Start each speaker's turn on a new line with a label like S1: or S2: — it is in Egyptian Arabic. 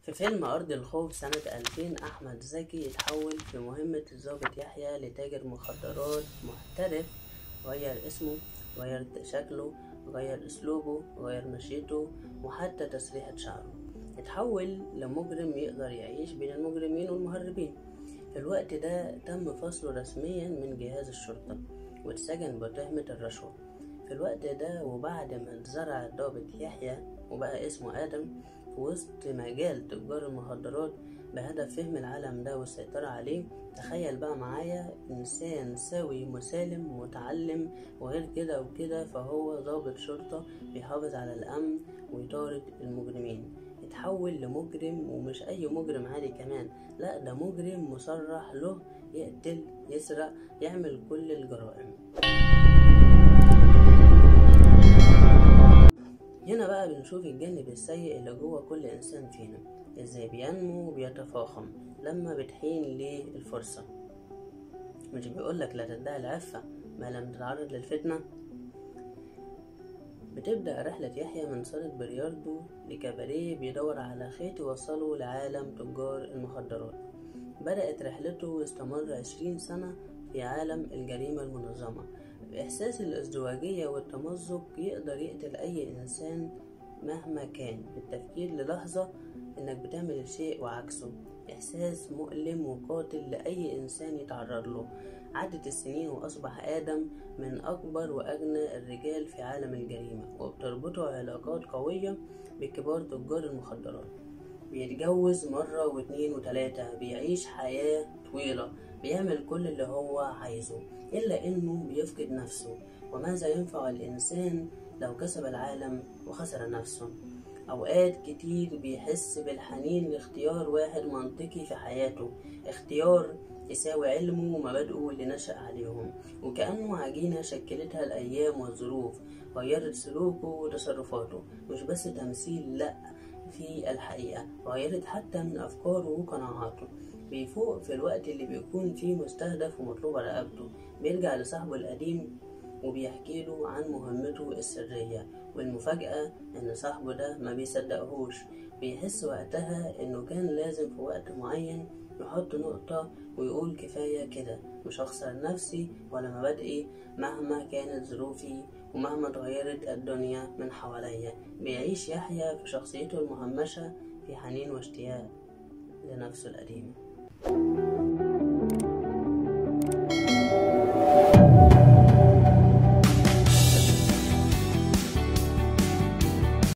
S1: في فيلم أرض الخوف سنة 2000 أحمد زكي اتحول في مهمة الضابط يحيى لتاجر مخدرات محترف غير اسمه غير شكله غير أسلوبه غير مشيته وحتى تسريحة شعره اتحول لمجرم يقدر يعيش بين المجرمين والمهربين في الوقت ده تم فصله رسميا من جهاز الشرطة واتسجن بتهمة الرشوة في الوقت ده وبعد ما اتزرع الضابط يحيى وبقى اسمه آدم في وسط مجال تجار المخدرات بهدف فهم العالم ده والسيطرة عليه تخيل بقى معايا إنسان سوي مسالم متعلم وغير كده وكده فهو ضابط شرطة بيحافظ على الأمن ويطارد المجرمين اتحول لمجرم ومش أي مجرم عادي كمان لا ده مجرم مصرح له يقتل يسرق يعمل كل الجرائم هنا بقى بنشوف الجانب السيء اللي جوه كل إنسان فينا ازاي بينمو وبيتفاقم لما بتحين للفرصة مش بيقولك لا تدعي العفة ما لم تتعرض للفتنة بتبدأ رحلة يحيى من صالة برياردو لكباريه بيدور على خيط يوصله لعالم تجار المخدرات بدأت رحلته واستمر عشرين سنة في عالم الجريمة المنظمة بإحساس الازدواجية والتمزق يقدر يقتل أي إنسان مهما كان بالتفكير للحظة إنك بتعمل الشيء وعكسه إحساس مؤلم وقاتل لأي إنسان يتعرض له عدت السنين وأصبح آدم من أكبر وأغنى الرجال في عالم الجريمة وبتربطه علاقات قوية بكبار تجار المخدرات بيتجوز مرة واتنين وتلاتة بيعيش حياة طويلة بيعمل كل اللي هو عايزه إلا إنه بيفقد نفسه وماذا ينفع الإنسان لو كسب العالم وخسر نفسه أوقات كتير بيحس بالحنين لاختيار واحد منطقي في حياته اختيار يساوي علمه ومبادئه اللي نشأ عليهم وكأنه عجينة شكلتها الأيام والظروف غيرت سلوكه وتصرفاته مش بس تمثيل لأ في الحقيقة غيرت حتى من أفكاره وقناعاته بيفوق في الوقت اللي بيكون فيه مستهدف ومطلوب رقبته بيرجع لصاحبه القديم وبيحكي له عن مهمته السرية والمفاجأة إن صاحبه ده ما بيصدقهوش بيحس وقتها إنه كان لازم في وقت معين يحط نقطة ويقول كفاية كده مش هخسر نفسي ولا مبادئي مهما كانت ظروفي ومهما اتغيرت الدنيا من حواليا بيعيش يحيى في شخصيته المهمشة في حنين واشتياق لنفسه القديمة